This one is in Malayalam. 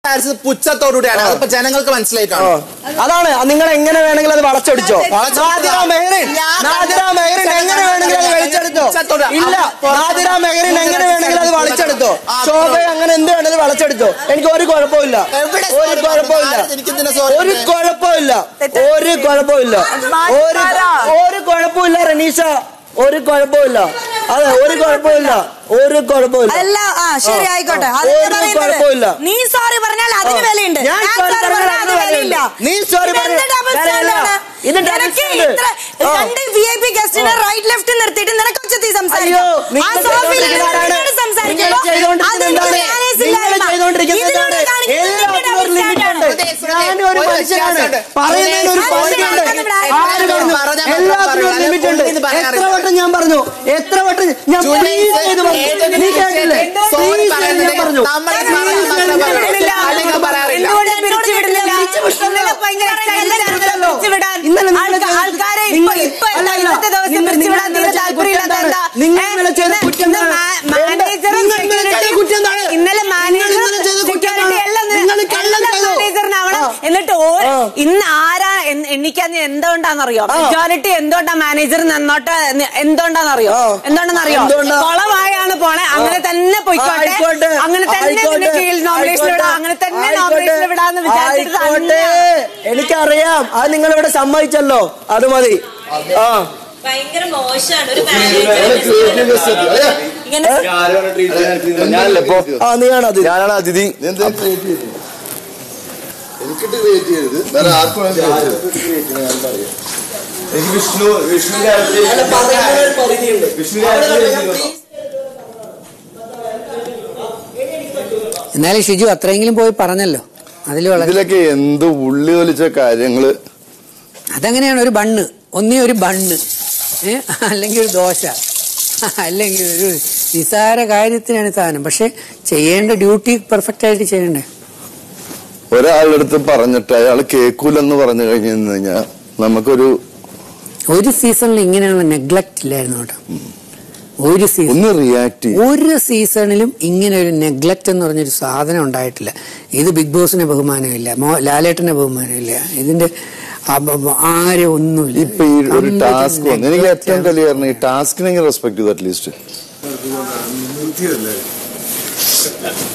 അടിച്ചത് പുച്ഛത്തോടുകൂടിയാണ് അതിപ്പോ ജനങ്ങൾക്ക് മനസ്സിലായി ഓ. കാണും അതാണ് നിങ്ങൾ എങ്ങനെ വേണമെങ്കിലും അത് വളച്ചൊടിച്ചോ വളച്ചൊടിച്ചോ. നാദിറ മെഹറിൻ ഞാൻ നാദിറ മെഹറിൻ എങ്ങനെ വേണമെങ്കിലും അത് വലിച്ചെടുത്തോ പുച്ഛത്തോടെ. ഇല്ല അപ്പോൾ നാദിറ മെഹറിൻ എങ്ങനെ വേണമെങ്കിലും അത് വളച്ചെടുത്തോ ആ, ശോഭ അങ്ങനെ എന്ത് വേണമെങ്കിലും വളച്ചെടുത്തോ എനിക്ക് ഒരു കുഴപ്പമില്ല എവിടെ ഒരു sorry കുഴപ്പമില്ല പറഞ്ഞു? എനിക്കെന്തിനാ sorry ഒരു പറഞ്ഞത്? കുഴപ്പമില്ല ഒരു കുഴപ്പമില്ല ഒരു ഒരു കുഴപ്പമില്ല റനീഷ ഒരു കുഴപ്പമില്ല അതെ ഒരു കുഴപ്പമില്ല ഒരു കുഴപ്പമില്ല അല്ല ആ ശരി ആയിക്കോട്ടെ ആ, അതല്ലേ ഒരു പറയുന്നത്. കുഴപ്പമില്ല. നീ സോറി പറഞ്ഞാൽ അതിന് ആ. വിലയുണ്ട് ഞാൻ ഞാൻ sorry sorry പറഞ്ഞാൽ പറഞ്ഞാൽ അതിന് അതിന് വിലയില്ല വിലയില്ല. നീ sorry ഇതെന്ത് പറഞ്ഞാൽ double വിലയില്ല. standard ആണ്? ഇത് double നിനക്ക് standard. ഇത്ര ആ. രണ്ട് വി ഐ പി ഗസ്റ്റിനെ റൈറ്റ് ലെഫ്റ്റ് നിർത്തിയിട്ട് നിനക്ക് ഉച്ചത്തി അയ്യോ സംസാരിക്കാം ആ നിങ്ങൾ സോഫയിൽ ചെയ്തുകൊണ്ടിരിക്കുന്നത് നിന്നോട് സംസാരിക്കുമ്പോ നിങ്ങൾ ചെയ്തുകൊണ്ടിരിക്കുന്നത് അതിന്റെ എന്താണ്? manners നിങ്ങൾ ഇല്ലായ്മ. ചെയ്തുകൊണ്ടിരിക്കുന്നത് ഇതിലൂടെ എന്താണ്? കാണിക്കുന്നത് എല്ലാത്തിനും ഒരു double limit standard ഉണ്ട്. ആണ്. ഞാനും ഒരു ഒരു മനുഷ്യനാണ് വ്യത്യാസമുണ്ട്. പറയുന്നതിന് ഒരു ഒരു point ഉണ്ട് വ്യത്യാസമുണ്ട്. ആര് പറഞ്ഞു പറഞ്ഞാൽ മാത്രം എല്ലാത്തിനും ഒരു പറയൂ. ലിമിറ്റ് ഉണ്ട് അല്ലാതെ എത്ര വട്ടം ഞാൻ പറഞ്ഞു എത്ര വട്ടം ഞാൻ ജൂനിയർ please ചെയ്ത് പറഞ്ഞു ഏതെങ്കിലും നീ കേട്ടില്ലേ sorry Please ചെയ്ത് പറയുന്നത് ഞാൻ പറഞ്ഞു നമ്മൾ Please പറഞ്ഞാൽ ചെയ്ത് മാത്രം ഞാൻ പറയൂ. പറഞ്ഞു. അല്ലെങ്കിൽ പറയാറില്ല. എന്തുകൊണ്ട് പിരിച്ചു വിടുന്നില്ല? ഇന്നലെ ഭയങ്കര excited ആയിരുന്നു പിരിച്ചു വിടാൻ. ഇന്നലെ നിങ്ങൾ ആൾക്കാ- ചെയ്ത- ആൾക്കാരെ ഇപ്പൊ നിങ്ങൾ- ഇപ്പൊ എന്താ അല്ലല്ല. ഇന്നത്തെ ദിവസം നിങ്ങൾ- പിരിച്ചു വിടാൻ നിങ്ങൾ തീരെ ചെയ്ത താല്പര്യമില്ലാത്ത കുറ്റം എന്താ? എന്താണ്? നിങ്ങൾ ഏ? ഇന്നലെ ചെയ്ത ഇന്ന് കുറ്റം എന്താണ്? മാ- മാനേജറും നിങ്ങൾ ഇന്നലെ ചെയ്ത security- കുറ്റം എന്താണ്? ഇന്നലെ മാനേജറും നിങ്ങൾ ഇന്നലെ ചെയ്ത കുറ്റം security എന്താണ്? എല്ലാം നിങ്ങൾ കള്ളം എല്ലാം ചെയ്തു. മാനേജറിനാവണം. ആ. എന്നിട്ട് ഓ- ആ. ഇന്ന് ആരാ എൻ- എണ്ണിക്കാൻ എന്തുകൊണ്ടാന്നറിയോ ആ. മെജോറിറ്റി എന്തുകൊണ്ടാ മാനേജർ നന്നോട്ട് എന്തുകൊണ്ടാന്നറിയോ ആ. എന്തുകൊണ്ടാന്നറിയോ എന്തുകൊണ്ടാ? കൊളമായാണ് പോണേ അങ്ങനെ തന്നെ പോയിക്കോട്ടെ ആയിക്കോട്ടെ. അങ്ങനെ തന്നെ നിന്റെ ആയിക്കോട്ടെ. കീഴിൽ നോമിനേഷൻ വിടാം അങ്ങനെ തന്നെ നോമിനേഷൻ വിടാന്ന് വിചാരിച്ചിട്ട് ആയിക്കോട്ടെ തന്നെ എനിക്കറിയാം അത് നിങ്ങൾ ഇവിടെ സമ്മതിച്ചല്ലോ അത് മതി ആ ഭയങ്കര മോശമാണ് ഒരു മാനേജർ ഇങ്ങനെ ഞാനല്ല ഇപ്പൊ ആ നീയാണത് ഞാനാണ് അതിഥി എന്താ ക്രിയേറ്റ് ചെയ്തത് എനിക്കിട്ട് ക്രിയേറ്റ് ചെയ്തത് വേറെ ആർക്കും ക്രിയേറ്റ് ചെയ്തത് ഞാൻ പറയാം എനിക്ക് വിഷ്ണു വിഷ്ണു വിഷ്ണു എന്നാലും ഷിജു അത്രയെങ്കിലും പോയി പറഞ്ഞല്ലോ അതിൽ വളരെ ഇതിലൊക്കെ എന്ത് ഉള്ളി ഒലിച്ച കാര്യങ്ങള് അതങ്ങനെയാണ് ഒരു ബണ്ണ് ഒന്നേ ഒരു ബണ്ണ് ഏ അല്ലെങ്കിൽ ഒരു ദോശ അല്ലെങ്കിൽ ഒരു നിസാര കാര്യത്തിനാണ് സാധനം പക്ഷെ ചെയ്യേണ്ട ഡ്യൂട്ടി പെർഫെക്റ്റ് ആയിട്ട് ചെയ്യണ്ടേ ഒരാളുടെ അടുത്ത് പറഞ്ഞിട്ട് അയാൾ കേൾക്കൂലെന്ന് പറഞ്ഞു കഴിഞ്ഞു കഴിഞ്ഞാൽ നമുക്കൊരു ഒരു സീസണിൽ ഇങ്ങനെയുള്ള നെഗ്ലക്റ്റ് ഇല്ലായിരുന്നു കേട്ടോ ഒരു സീസൺ ഒന്ന് റിയാക്ട് ചെയ്യും ഒരു സീസണിലും ഇങ്ങനെ ഒരു നെഗ്ലക്റ്റ് എന്ന് പറഞ്ഞൊരു സാധനം ഉണ്ടായിട്ടില്ല ഇത് ബിഗ് ബോസിന് ബഹുമാനമില്ല മോ ലാലേട്ടന് ബഹുമാനമില്ല ഇതിന്റെ അബ- ബ- ആരും ഒന്നുമില്ല ഇപ്പൊ ഈ ഒരു Complete ടാസ്ക് വന്നു എനിക്ക് neglect ഏറ്റവും ആണ്. കലിയായിരുന്നു ഈ ടാസ്കിനെങ്കിൽ റെസ്പെക്ട് ചെയ്തു അറ്റ്ലീസ്റ്റ്